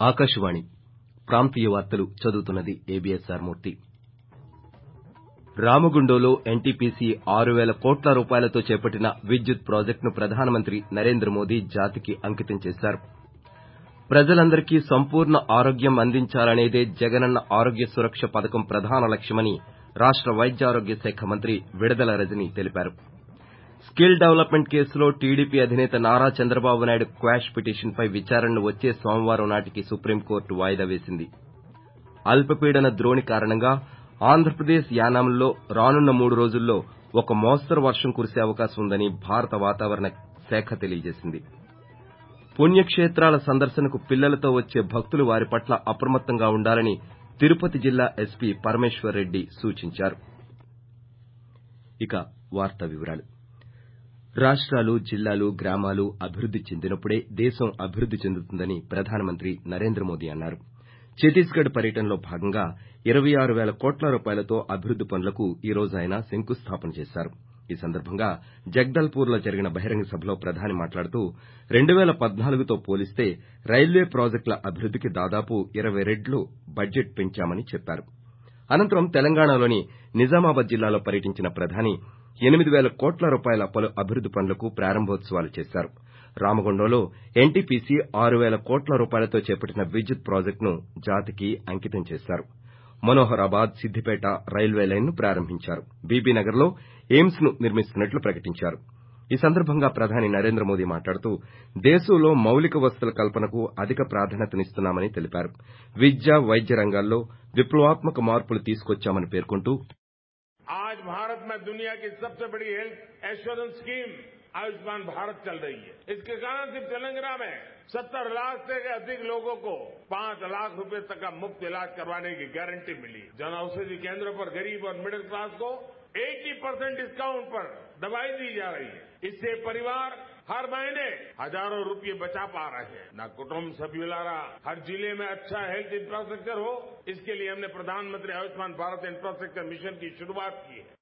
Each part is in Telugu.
ఆకాశవాణి ప్రాంతీయ వార్తలు చదువుతున్నది ఏబిఎస్ఆర్ మూర్తి రామగుండంలో ఎన్టీపీసీ ఆరు పేల కోట్ల రూపాయలతో చేపట్టిన విద్యుత్ ప్రాజెక్టును ప్రధానమంత్రి నరేంద్ర మోదీ జాతికి అంకితం చేశారు ప్రజలందరికీ సంపూర్ణ ఆరోగ్యం అందించాలనేదే జగనన్న ఆరోగ్య సురక్ష పథకం ప్రధాన లక్ష్యమని రాష్ట వైద్యారోగ్య శాఖ మంత్రి విడదల రజని తెలిపారు స్కిల్ డెవలప్మెంట్ కేసులో టీడీపీ అధినేత నారా చంద్రబాబు నాయుడు క్వాష్ పిటిషన్పై విచారణను వచ్చే సోమవారం నాటికి సుప్రీంకోర్టు వాయిదా వేసింది అల్పపీడన ద్రోణి కారణంగా ఆంధ్రప్రదేశ్ యానాంలలో రానున్న మూడు రోజుల్లో ఒక మోస్తరు వర్షం కురిసే అవకాశం ఉందని భారత వాతావరణ శాఖ తెలియజేసింది పుణ్యకేత్రాల సందర్శనకు పిల్లలతో వచ్చే భక్తులు వారి పట్ల అప్రమత్తంగా ఉండాలని తిరుపతి జిల్లా ఎస్పీ పరమేశ్వర్ రెడ్డి సూచించారు రాష్టాలు జిల్లాలు గ్రామాలు అభివృద్ది చెందినప్పుడే దేశం అభివృద్ది చెందుతుందని ప్రధానమంత్రి నరేంద్ర మోదీ అన్నారు ఛత్తీస్గఢ్ పర్యటనలో భాగంగా ఇరవై ఆరు పేల కోట్ల రూపాయలతో అభివృద్ది పనులకు ఈ రోజు ఆయన శంకుస్థాపన చేశారు ఈ సందర్భంగా జగదల్పూర్ లో జరిగిన బహిరంగ సభలో ప్రధాని మాట్లాడుతూ రెండు పేల పద్నాలుగుతో పోలిస్తే రైల్వే ప్రాజెక్టుల అభివృద్దికి దాదాపు ఇరవై రెట్లు బడ్జెట్ పెంచామని చెప్పారు అనంతరం తెలంగాణలోని నిజామాబాద్ జిల్లాలో పర్యటించిన ప్రధాని ఎనిమిది పేల కోట్ల రూపాయల పలు అభివృద్ది పనులకు ప్రారంభోత్సవాలు చేశారు రామగుండంలో ఎన్టీపీసీ ఆరు పేల కోట్ల రూపాయలతో చేపట్టిన విద్యుత్ ప్రాజెక్టును జాతికి అంకితం చేశారు మనోహరాబాద్ సిద్దిపేట రైల్వే లైన్ ను ప్రారంభించారు బీబీనగర్ లో ఎయిమ్స్ ను నిర్మిస్తున్నట్లు ప్రకటించారు ఈ సందర్భంగా ప్రధాని నరేంద్ర మోదీ మాట్లాడుతూ దేశంలో మౌలిక వసతుల కల్పనకు అధిక ప్రాధాన్యతనిస్తున్నామని తెలిపారు విద్య వైద్య రంగాల్లో విప్లవాత్మక మార్పులు తీసుకొచ్చామని పేర్కొంటూ आज भारत में दुनिया की सबसे बड़ी health assurance scheme Ayushman Bharat चल रही है इसके कारण सिर्फ तेलंगाना में सत्तर लाख से अधिक लोगों को पांच लाख रुपए तक का मुफ्त इलाज करवाने की गारंटी मिली जन औषधि केंद्रों पर गरीब और मिडिल क्लास को 80 परसेंट डिस्काउंट पर दवाई दी जा रही है इससे परिवार हर महीने हजारों रुपये बचा पा रहे हैं न कुटुंब सभ्युलारा हर जिले में अच्छा हेल्थ इंफ्रास्ट्रक्चर हो इसके लिए हमने प्रधानमंत्री आयुष्मान भारत इंफ्रास्ट्रक्चर मिशन की शुरुआत की है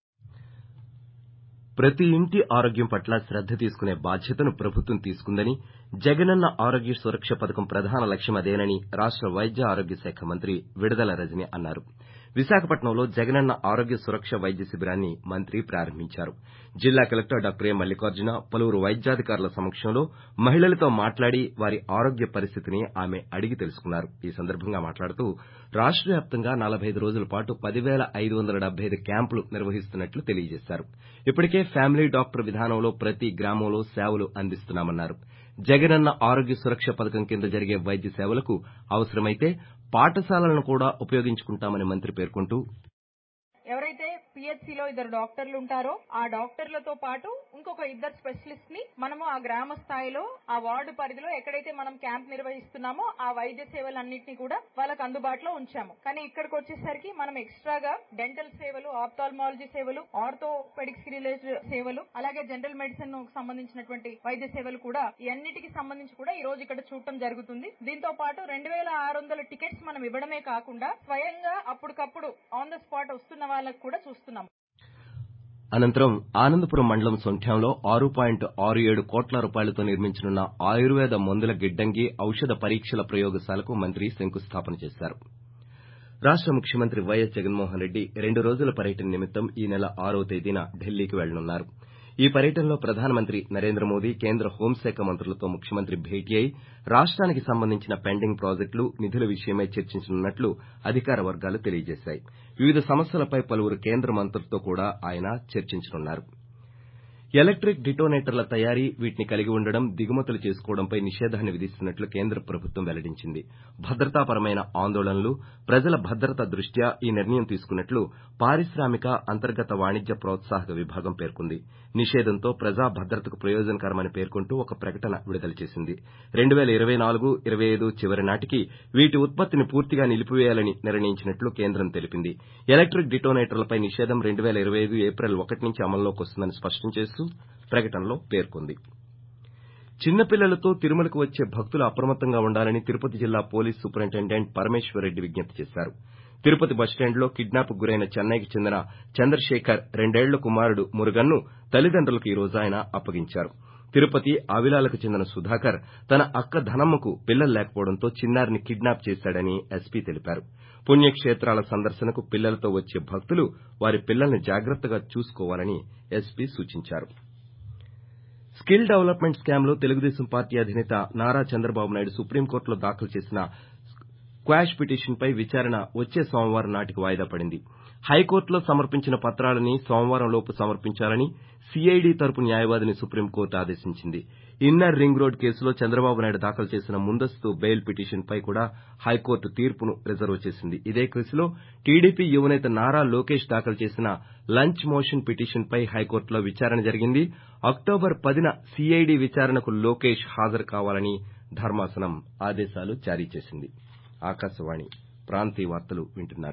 ప్రతి ఇంటి ఆరోగ్యం పట్ల శ్రద్ద తీసుకునే బాధ్యతను ప్రభుత్వం తీసుకుందని జగనన్న ఆరోగ్య సురక్ష పథకం ప్రధాన లక్ష్యం అదేనని రాష్ట వైద్య ఆరోగ్య శాఖ మంత్రి విడదల రజని అన్నారు విశాఖపట్నంలో జగనన్న ఆరోగ్య సురక్ష వైద్య శిబిరాన్ని మంత్రి ప్రారంభించారు జిల్లా కలెక్టర్ డాక్టర్ ఏ మల్లికార్జున పలువురు వైద్యాధికారుల సమక్షంలో మహిళలతో మాట్లాడి వారి ఆరోగ్య పరిస్థితిని ఆమె అడిగి తెలుసుకున్నారు ఈ సందర్భంగా మాట్లాడుతూ రాష్ట వ్యాప్తంగా నలబై ఐదు రోజుల పాటు పది పేల ఐదు వందల డెబ్బై ఐదు క్యాంపులు నిర్వహిస్తున్నట్లు తెలియజేశారు ఇప్పటికే ఫ్యామిలీ డాక్టర్ విధానంలో ప్రతి గ్రామంలో సేవలు అందిస్తున్నామన్నారు జగనన్న ఆరోగ్య సురక్ష పథకం కింద జరిగే వైద్య సేవలకు అవసరమైతే పాఠశాలలను కూడా ఉపయోగించుకుంటామని మంత్రి పేర్కొంటూ ఎవరైతే పిహెచ్సిలో ఇద్దరు డాక్టర్లు ఉంటారో ఆ డాక్టర్లతో పాటు ఇంకొక ఇద్దరు స్పెషలిస్ట్ ని మనము ఆ గ్రామ స్థాయిలో ఆ వార్డు పరిధిలో ఎక్కడైతే మనం క్యాంప్ నిర్వహిస్తున్నామో ఆ వైద్య సేవలన్నింటినీ కూడా వాళ్ళకి అందుబాటులో ఉంచాము కానీ ఇక్కడికి వచ్చేసరికి మనం ఎక్స్ట్రాగా డెంటల్ సేవలు ఆప్థాల్మాలజీ సేవలు ఆర్థోపెడిక్స్ రిలేటెడ్ సేవలు అలాగే జనరల్ మెడిసిన్ సంబంధించినటువంటి వైద్య సేవలు కూడా ఈ అన్నిటికి సంబంధించి కూడా ఈ రోజు ఇక్కడ చూడటం జరుగుతుంది దీంతో పాటు రెండు వేల ఆరు వందల టికెట్స్ మనం ఇవ్వడమే కాకుండా స్వయంగా అప్పటికప్పుడు ఆన్ ద స్పాట్ వస్తున్న వాళ్ళకు కూడా చూస్తున్నాం అనంతరం ఆనందపురం మండలం సొంఠ్యంలో ఆరు పాయింట్ ఆరు ఏడు కోట్ల రూపాయలతో నిర్మించనున్న ఆయుర్వేద మందుల గిడ్డంగి ఔషధ పరీక్షల ప్రయోగశాలకు మంత్రి శంకుస్థాపన చేశారు రాష్ట ముఖ్యమంత్రి వైఎస్ జగన్మోహన్ రెడ్డి రెండు రోజుల పర్యటన నిమిత్తం ఈ నెల ఆరవ తేదీన ఢిల్లీకి వెళ్లనున్నారు ఈ పర్యటనలో ప్రధానమంత్రి నరేంద్ర మోదీ కేంద్ర హోంశాఖ మంత్రులతో ముఖ్యమంత్రి భేటీ అయి రాష్టానికి సంబంధించిన పెండింగ్ ప్రాజెక్టులు నిధుల విషయమై చర్చించనున్నట్లు అధికార వర్గాలు తెలియజేశాయి వివిధ సమస్యలపై పలువురు కేంద్ర మంత్రులతో కూడా ఆయన చర్చించనున్నారు ఎలక్టిక్ డిటోనేటర్ల తయారీ వీటిని కలిగి ఉండడం దిగుమతులు చేసుకోవడంపై నిషేధాన్ని విధిస్తున్నట్లు కేంద్ర ప్రభుత్వం వెల్లడించింది భద్రతాపరమైన ఆందోళనలు ప్రజల భద్రత దృష్ట్యా ఈ నిర్ణయం తీసుకున్నట్లు పారిశ్రామిక అంతర్గత వాణిజ్య ప్రోత్సాహక విభాగం పేర్కొంది నిషేధంతో ప్రజా భద్రతకు ప్రయోజనకరమని పేర్కొంటూ ఒక ప్రకటన విడుదల చేసింది రెండు పేల ఇరవై నాలుగు ఇరవై ఐదు చివరి నాటికి వీటి ఉత్పత్తిని పూర్తిగా నిలిపివేయాలని నిర్ణయించినట్లు కేంద్రం తెలిపింది ఎలక్టిక్ డిటోనేటర్లపై నిషేధం రెండు పేల ఇరవై ఐదు ఏప్రిల్ ఒకటి నుంచి అమల్లోకి వస్తుందని స్పష్టం చేస్తూ ప్రకటనలో పేర్కొంది చిన్నపిల్లలతో తిరుమలకు వచ్చే భక్తులు అప్రమత్తంగా ఉండాలని తిరుపతి జిల్లా పోలీస్ సూపరింటెండెంట్ పరమేశ్వర్ రెడ్డి విజ్ఞప్తి చేశారు తిరుపతి బస్టాండ్లో కిడ్నాప్ గురైన చెన్నైకి చెందిన చంద్రశేఖర్ రెండేళ్ల కుమారుడు మురుగన్ను తల్లిదండ్రులకు ఈ రోజు ఆయన అప్పగించారు తిరుపతి అవిలాలకు చెందిన సుధాకర్ తన అక్క ధనమ్మకు పిల్లలు లేకపోవడంతో చిన్నారిని కిడ్నాప్ చేశాడని ఎస్పీ తెలిపారు పుణ్యక్షేత్రాల సందర్శనకు పిల్లలతో వచ్చే భక్తులు వారి పిల్లల్ని జాగ్రత్తగా చూసుకోవాలని ఎస్పీ సూచించారు స్కిల్ డెవలప్మెంట్ స్కామ్లో తెలుగుదేశం పార్టీ అధినేత నారా చంద్రబాబు నాయుడు సుప్రీంకోర్టులో దాఖలు చేసిన క్వాష్ పిటిషన్పై విచారణ వచ్చే సోమవారం నాటికి వాయిదా పడింది హైకోర్టులో సమర్పించిన పత్రాలని సోమవారం లోపు సమర్పించాలని సీఐడీ తరపు న్యాయవాదిని సుప్రీంకోర్టు ఆదేశించింది ఇన్నర్ రింగ్ రోడ్ కేసులో చంద్రబాబు నాయుడు దాఖలు చేసిన ముందస్తు బెయిల్ పిటిషన్పై కూడా హైకోర్టు తీర్పును రిజర్వ్ చేసింది ఇదే కేసులో టీడీపీ యువనేత నారా లోకేష్ దాఖలు చేసిన లంచ్ మోషన్ పిటిషన్పై హైకోర్టులో విచారణ జరిగింది అక్టోబర్ పదిన సీఐడీ విచారణకు లోకేష్ హాజరు కావాలని ధర్మాసనం ఆదేశాలు జారీ చేసింది ఆకాశవాణి ప్రాంతీయ వార్తలు వింటున్నారు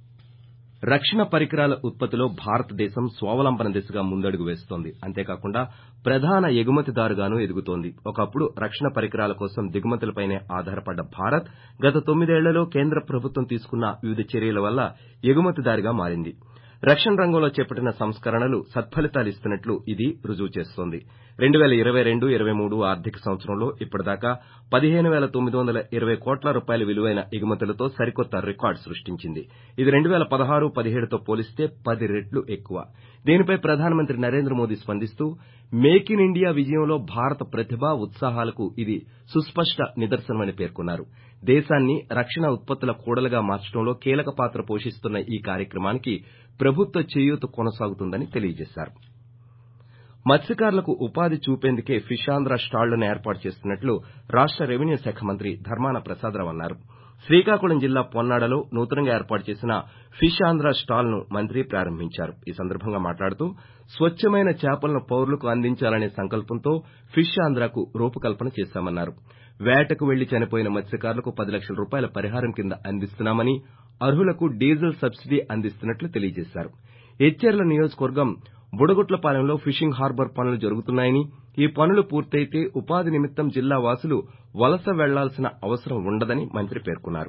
రక్షణ పరికరాల ఉత్పత్తిలో భారతదేశం స్వావలంబన దిశగా ముందడుగు వేస్తోంది అంతేకాకుండా ప్రధాన ఎగుమతిదారుగానూ ఎదుగుతోంది ఒకప్పుడు రక్షణ పరికరాల కోసం దిగుమతులపైనే ఆధారపడ్డ భారత్ గత తొమ్మిదేళ్లలో కేంద్ర ప్రభుత్వం తీసుకున్న వివిధ చర్యల వల్ల ఎగుమతిదారుగా మారింది రక్షణ రంగంలో చేపట్టిన సంస్కరణలు సత్ఫలితాలిస్తున్నట్లు ఇది రుజువు చేస్తోంది రెండు పేల ఇరవై రెండు ఇరవై మూడు ఆర్థిక సంవత్సరంలో ఇప్పటిదాకా పదిహేను పేల తొమ్మిది వందల ఇరవై కోట్ల రూపాయల విలువైన ఎగుమతులతో సరికొత్త రికార్డు సృష్టించింది ఇది రెండు పేల పదహారు పదిహేడుతో పోలిస్తే పది రెట్లు ఎక్కువ దీనిపై ప్రధానమంత్రి నరేంద్ర మోదీ స్పందిస్తూ మేక్ ఇన్ ఇండియా విజయంలో భారత ప్రతిభ ఉత్సాహాలకు ఇది సుస్పష్ట నిదర్శనమని పేర్కొన్నారు దేశాన్ని రక్షణ ఉత్పత్తుల కూడలిగా మార్చడంలో కీలక పాత్ర పోషిస్తున్న ఈ కార్యక్రమానికి ప్రభుత్వ చేయూత కొనసాగుతుందని తెలియజేశారు మత్స్యకారులకు ఉపాధి చూపేందుకే ఫిషాంధ్ర స్టాళ్లను ఏర్పాటు చేస్తున్నట్లు రాష్ట రెవెన్యూ శాఖ మంత్రి ధర్మాన ప్రసాదరావు అన్నారు శ్రీకాకుళం జిల్లా పొన్నాడలో నూతనంగా ఏర్పాటు చేసిన ఫిష్ ఆంధ్ర స్టాల్ ను మంత్రి ప్రారంభించారు ఈ సందర్భంగా మాట్లాడుతూ స్వచ్చమైన చేపలను పౌరులకు అందించాలనే సంకల్పంతో ఫిష్ ఆంధ్రకు రూపకల్పన చేశామన్నారు వేటకు వెళ్లి చనిపోయిన మత్స్యకారులకు పది లక్షల రూపాయల పరిహారం కింద అందిస్తున్నామని అర్హులకు డీజిల్ సబ్సిడీ అందిస్తున్నట్లు తెలియజేశారు ఎచ్చెర్ల నియోజకవర్గం బుడగుట్లపాలెంలో ఫిషింగ్ హార్బర్ పనులు జరుగుతున్నాయని ఈ పనులు పూర్తయితే ఉపాధి నిమిత్తం జిల్లా వాసులు వలస వెళ్లాల్సిన అవసరం ఉండదని మంత్రి పేర్కొన్నారు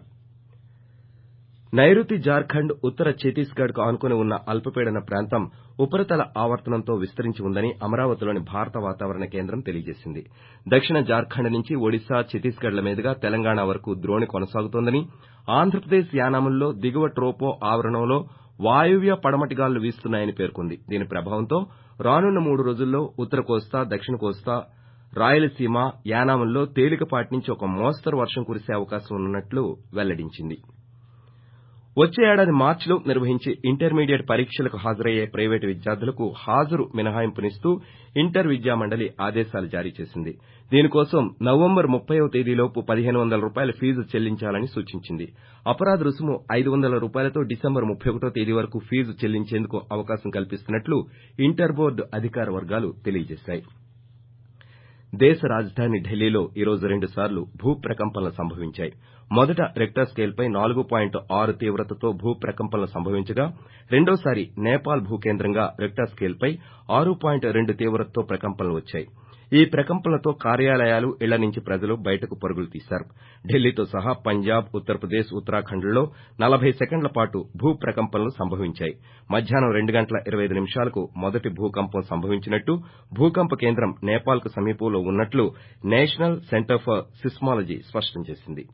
నైరుతి జార్ఖండ్ ఉత్తర ఛత్తీస్గఢ్ కు ఆనుకుని ఉన్న అల్పపీడన ప్రాంతం ఉపరితల ఆవర్తనంతో విస్తరించి ఉందని అమరావతిలోని భారత వాతావరణ కేంద్రం తెలియజేసింది దక్షిణ జార్ఖండ్ నుంచి ఒడిశా ఛత్తీస్గఢ్ల మీదుగా తెలంగాణ వరకు ద్రోణి కొనసాగుతోందని ఆంధ్రప్రదేశ్ యానాముల్లో దిగువ ట్రోపో ఆవరణంలో వాయువ్య పడమటి గాలులు వీస్తున్నాయని పేర్కొంది దీని ప్రభావంతో రానున్న మూడు రోజుల్లో ఉత్తర కోస్తా దక్షిణ కోస్తా రాయలసీమ యానాముల్లో తేలికపాటి నుంచి ఒక మోస్తరు వర్షం కురిసే అవకాశం ఉన్నట్లు వెల్లడించింది వచ్చే ఏడాది మార్చిలో నిర్వహించే ఇంటర్మీడియట్ పరీక్షలకు హాజరయ్యే ప్రైవేటు విద్యార్థులకు హాజరు మినహాయింపునిస్తూ ఇంటర్ విద్యా మండలి ఆదేశాలు జారీ చేసింది దీనికోసం నవంబర్ ముప్పైవ తేదీలోపు పదిహేను వందల రూపాయల ఫీజు చెల్లించాలని సూచించింది అపరాధ రుసుము ఐదు వందల రూపాయలతో డిసెంబర్ ముప్పై ఒకటో తేదీ వరకు ఫీజు చెల్లించేందుకు అవకాశం కల్పిస్తున్నట్లు ఇంటర్ బోర్డు అధికార వర్గాలు తెలియజేశాయి దేశ రాజధాని ఢిల్లీలో ఈ రోజు రెండు సార్లు భూ ప్రకంపనలు సంభవించాయి మొదట రెక్టర్ స్కేల్పై నాలుగు పాయింట్ ఆరు తీవ్రతతో భూ ప్రకంపనలు సంభవించగా రెండోసారి నేపాల్ భూకేంద్రంగా రెక్టర్ స్కేల్పై ఆరు పాయింట్ రెండు తీవ్రతతో ప్రకంపనలు వచ్చాయి ఈ ప్రకంపనలతో కార్యాలయాలు ఇళ్ల నుంచి ప్రజలు బయటకు పరుగులు తీశారు ఢిల్లీతో సహా పంజాబ్ ఉత్తరప్రదేశ్ ఉత్తరాఖండ్లలో నలభై సెకండ్ల పాటు భూ ప్రకంపనలు సంభవించాయి మధ్యాహ్నం రెండు గంటల ఇరవై ఐదు నిమిషాలకు మొదటి భూకంపం సంభవించినట్టు భూకంప కేంద్రం నేపాల్కు సమీపంలో ఉన్నట్లు నేషనల్ సెంటర్ ఫర్ సిస్మాలజీ స్పష్టం చేసింది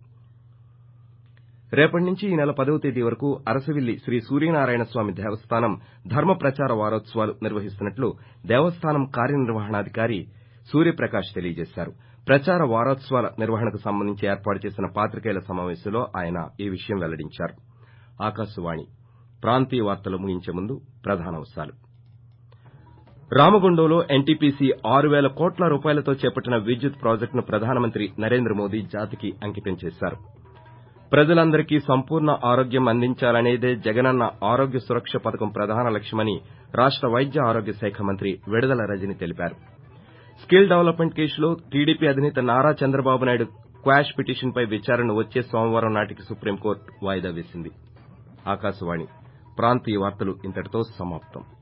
రేపటి నుంచి ఈ నెల పదవ తేదీ వరకు అరసవిల్లి శ్రీ సూర్యనారాయణ స్వామి దేవస్థానం ధర్మ ప్రచార వారోత్సవాలు నిర్వహిస్తున్నట్లు దేవస్థానం కార్యనిర్వహణాధికారి సూర్యప్రకాష్ తెలియజేశారు ప్రచార వారోత్సవాల నిర్వహణకు సంబంధించి ఏర్పాటు చేసిన పాత్రికేయుల సమావేశంలో ఆయన ఈ విషయం వెల్లడించారు ఆకాశవాణి ప్రాంతీయ వార్తలు ముగించే ముందు ప్రధానాంశాలు రామగుండంలో ఎన్టీపీసీ ఆరు పేల కోట్ల రూపాయలతో చేపట్టిన విద్యుత్ ప్రాజెక్టును ప్రధానమంత్రి నరేంద్ర మోదీ జాతికి అంకితం చేశారు ప్రజలందరికీ సంపూర్ణ ఆరోగ్యం అందించాలనేదే జగనన్న ఆరోగ్య సురక్ష పథకం ప్రధాన లక్ష్యమని రాష్ట వైద్య ఆరోగ్య శాఖ మంత్రి విడుదల రజని తెలిపారు స్కిల్ డెవలప్మెంట్ కేసులో టీడీపీ అధినేత నారా చంద్రబాబు నాయుడు క్వాష్ పిటిషన్పై విచారణను వచ్చే సోమవారం నాటికి సుప్రీంకోర్టు వాయిదా వేసింది ఆకాశవాణి ప్రాంతీయ వార్తలు ఇంతటితో సమాప్తం